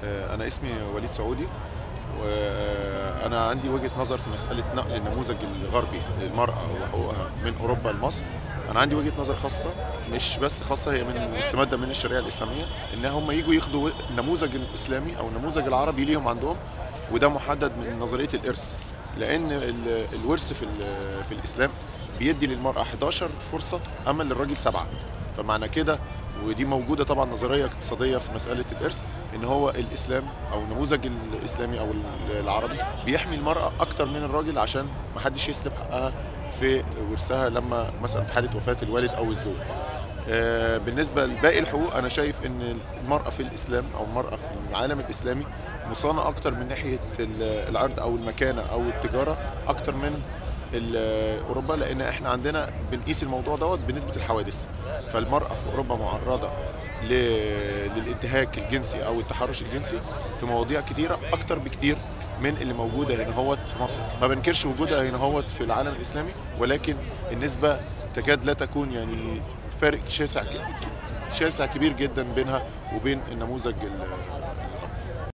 آه، أنا اسمي وليد سعودي وأنا عندي وجهة نظر في مسألة نقل النموذج الغربي للمرأة وحقوقها من أوروبا لمصر أنا عندي وجهة نظر خاصة مش بس خاصة هي من مستمدة من الشريعة الإسلامية إن هم يجوا ياخدوا النموذج الإسلامي أو النموذج العربي ليهم عندهم وده محدد من نظرية الإرث لأن ال- الورث في ال- في الإسلام بيدي للمرأة 11 فرصة أما للراجل سبعة فمعنى كده ودي موجوده طبعا نظريه اقتصاديه في مساله الارث ان هو الاسلام او النموذج الاسلامي او العربي بيحمي المراه اكتر من الراجل عشان ما حدش يسلب حقها في ورثها لما مثلا في حاله وفاه الوالد او الزوج آه، بالنسبه لباقي الحقوق انا شايف ان المراه في الاسلام او المراه في العالم الاسلامي مصانه اكتر من ناحيه ال- العرض او المكانه او التجاره اكتر من ال- اوروبا لان احنا عندنا بنقيس الموضوع دوت بنسبه الحوادث فالمراه في اوروبا معرضه ل- للانتهاك الجنسي او التحرش الجنسي في مواضيع كتيره اكتر بكتير من اللي موجوده هنا هوت في مصر ما بنكرش وجودها هنا هوت في العالم الاسلامي ولكن النسبه تكاد لا تكون يعني فارق شاسع ك- ك- شاسع كبير جدا بينها وبين النموذج ال-